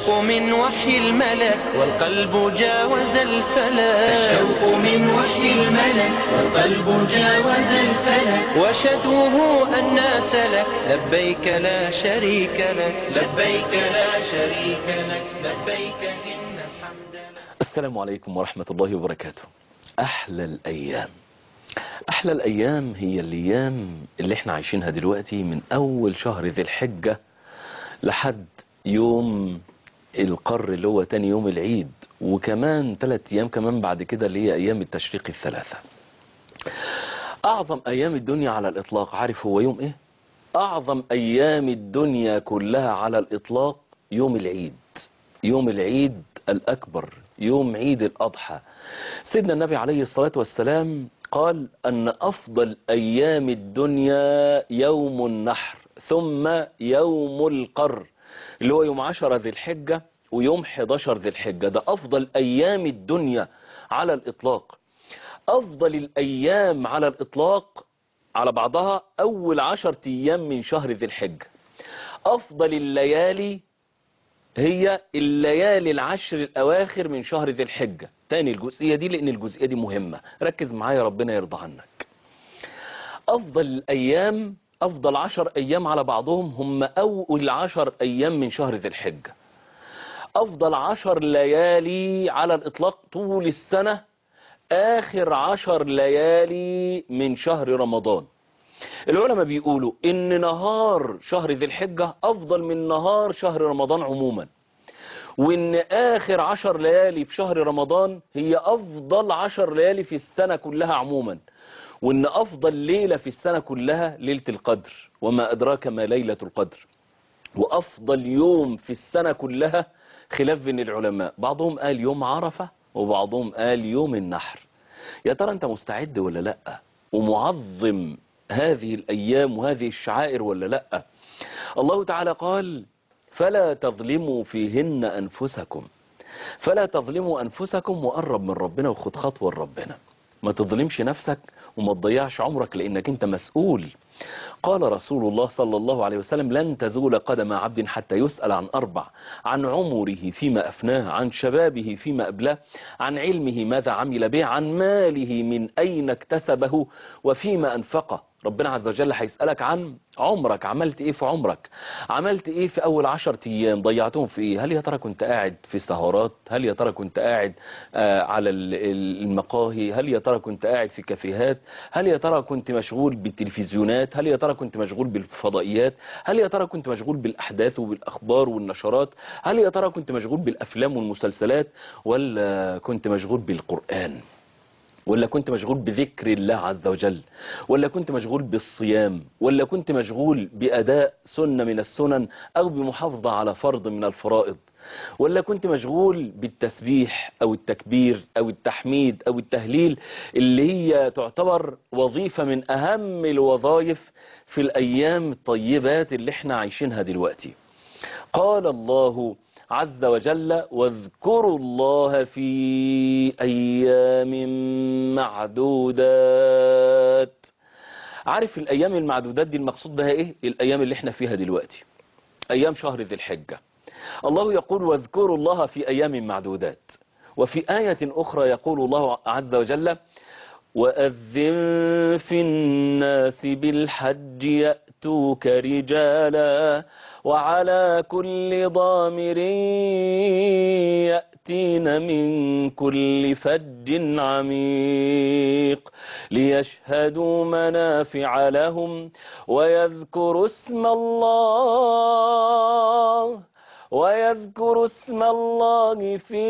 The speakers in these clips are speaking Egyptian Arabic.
الشوق من وحي الملك والقلب جاوز الفلك الشوق من وحي الملك والقلب جاوز الفلك وشدوه أن سلك لبيك لا شريك لك لبيك لا شريك لك لبيك إن الحمد لك السلام عليكم ورحمة الله وبركاته أحلى الأيام أحلى الأيام هي الأيام اللي احنا عايشينها دلوقتي من أول شهر ذي الحجة لحد يوم القر اللي هو تاني يوم العيد وكمان ثلاث أيام كمان بعد كده اللي هي أيام التشريق الثلاثة أعظم أيام الدنيا على الإطلاق عارف هو يوم إيه؟ أعظم أيام الدنيا كلها على الإطلاق يوم العيد يوم العيد الأكبر يوم عيد الأضحى سيدنا النبي عليه الصلاة والسلام قال أن أفضل أيام الدنيا يوم النحر ثم يوم القر اللي هو يوم عشرة ذي الحجة ويوم 11 ذي الحجة ده أفضل أيام الدنيا على الإطلاق أفضل الأيام على الإطلاق على بعضها أول عشر أيام من شهر ذي الحجة أفضل الليالي هي الليالي العشر الأواخر من شهر ذي الحجة تاني الجزئية دي لأن الجزئية دي مهمة ركز معايا ربنا يرضى عنك أفضل الأيام أفضل عشر أيام على بعضهم هم أول عشر أيام من شهر ذي الحجة أفضل عشر ليالي على الإطلاق طول السنة آخر عشر ليالي من شهر رمضان العلماء بيقولوا ان نهار شهر ذي الحجة افضل من نهار شهر رمضان عموما وان اخر عشر ليالي في شهر رمضان هي افضل عشر ليالي في السنة كلها عموما وان افضل ليلة في السنة كلها ليلة القدر وما ادراك ما ليلة القدر وافضل يوم في السنة كلها خلاف بين العلماء بعضهم قال يوم عرفة وبعضهم قال يوم النحر يا ترى انت مستعد ولا لا ومعظم هذه الأيام وهذه الشعائر ولا لا الله تعالى قال فلا تظلموا فيهن أنفسكم فلا تظلموا أنفسكم وقرب من ربنا وخد خطوة لربنا ما تظلمش نفسك وما تضيعش عمرك لأنك أنت مسؤول قال رسول الله صلى الله عليه وسلم لن تزول قدم عبد حتى يسأل عن أربع عن عمره فيما أفناه عن شبابه فيما أبلاه عن علمه ماذا عمل به عن ماله من أين اكتسبه وفيما أنفقه ربنا عز وجل هيسألك عن عمرك عملت ايه في عمرك عملت ايه في اول عشر ايام ضيعتهم في ايه هل يا ترى كنت قاعد في سهرات هل يا ترى كنت قاعد آه على المقاهي هل يا ترى كنت قاعد في كافيهات هل يا ترى كنت مشغول بالتلفزيونات هل يا ترى كنت مشغول بالفضائيات هل يا ترى كنت مشغول بالاحداث وبالاخبار والنشرات هل يا ترى كنت مشغول بالافلام والمسلسلات ولا كنت مشغول بالقرآن ولا كنت مشغول بذكر الله عز وجل ولا كنت مشغول بالصيام ولا كنت مشغول بأداء سنة من السنن أو بمحافظة على فرض من الفرائض ولا كنت مشغول بالتسبيح أو التكبير أو التحميد أو التهليل اللي هي تعتبر وظيفة من أهم الوظائف في الأيام الطيبات اللي احنا عايشينها دلوقتي قال الله عز وجل واذكروا الله في أيام معدودات عارف الأيام المعدودات دي المقصود بها إيه الأيام اللي احنا فيها دلوقتي أيام شهر ذي الحجة الله يقول واذكروا الله في أيام معدودات وفي آية أخرى يقول الله عز وجل وأذن في الناس بالحج يأتوك رجالا وعلى كل ضامر يأتين من كل فج عميق ليشهدوا منافع لهم ويذكروا اسم الله ويذكروا اسم الله في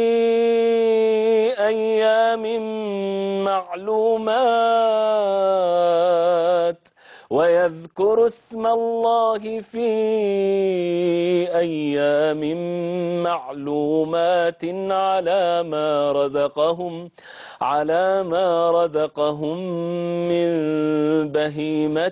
أيام معلومات ويذكر اسم الله في أيام معلومات على ما رزقهم على ما رزقهم من بهيمة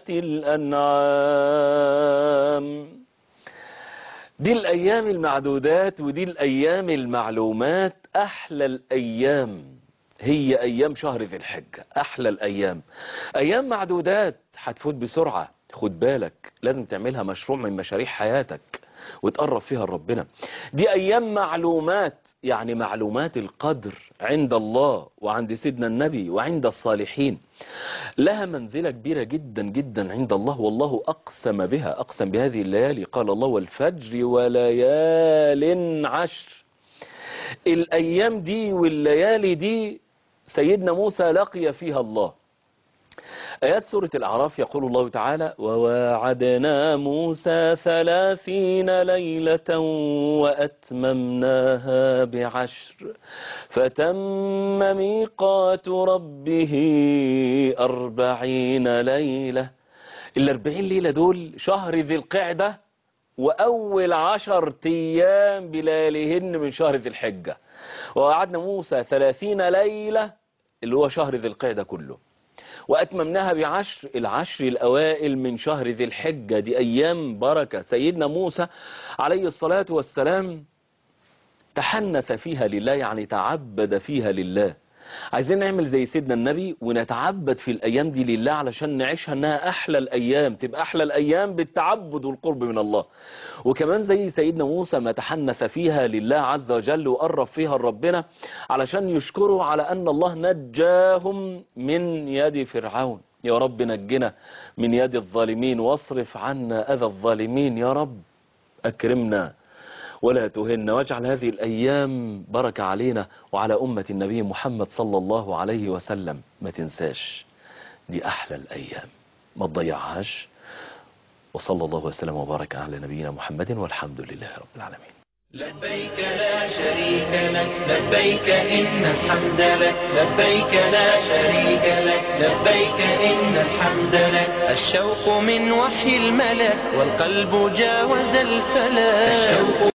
الأنعام دي الأيام المعدودات ودي الأيام المعلومات أحلى الأيام هي أيام شهر ذي الحجة أحلى الأيام أيام معدودات هتفوت بسرعة خد بالك لازم تعملها مشروع من مشاريع حياتك وتقرب فيها لربنا دي أيام معلومات يعني معلومات القدر عند الله وعند سيدنا النبي وعند الصالحين لها منزلة كبيرة جدا جدا عند الله والله أقسم بها أقسم بهذه الليالي قال الله والفجر وليال عشر الأيام دي والليالي دي سيدنا موسى لقي فيها الله آيات سورة الأعراف يقول الله تعالى وواعدنا موسى ثلاثين ليلة وأتممناها بعشر فتم ميقات ربه أربعين ليلة الأربعين ليلة دول شهر ذي القعدة وأول عشر أيام بلياليهن من شهر ذي الحجة ووعدنا موسى ثلاثين ليلة اللي هو شهر ذي القعدة كله وأتممناها بعشر العشر الأوائل من شهر ذي الحجة دي أيام بركة سيدنا موسى عليه الصلاة والسلام تحنث فيها لله يعني تعبد فيها لله عايزين نعمل زي سيدنا النبي ونتعبد في الأيام دي لله علشان نعيشها أنها أحلى الأيام تبقى أحلى الأيام بالتعبد والقرب من الله وكمان زي سيدنا موسى ما تحنث فيها لله عز وجل وقرب فيها ربنا علشان يشكروا على أن الله نجاهم من يد فرعون يا رب نجنا من يد الظالمين واصرف عنا أذى الظالمين يا رب أكرمنا ولا تهنا واجعل هذه الأيام بركة علينا وعلى أمة النبي محمد صلى الله عليه وسلم ما تنساش دي أحلى الأيام ما تضيعهاش وصلى الله وسلم وبارك على نبينا محمد والحمد لله رب العالمين لبيك لا شريك لك لبيك إن الحمد لك لبيك لا شريك لك لبيك إن الحمد لك الشوق من وحي الملك والقلب جاوز الفلك الشوق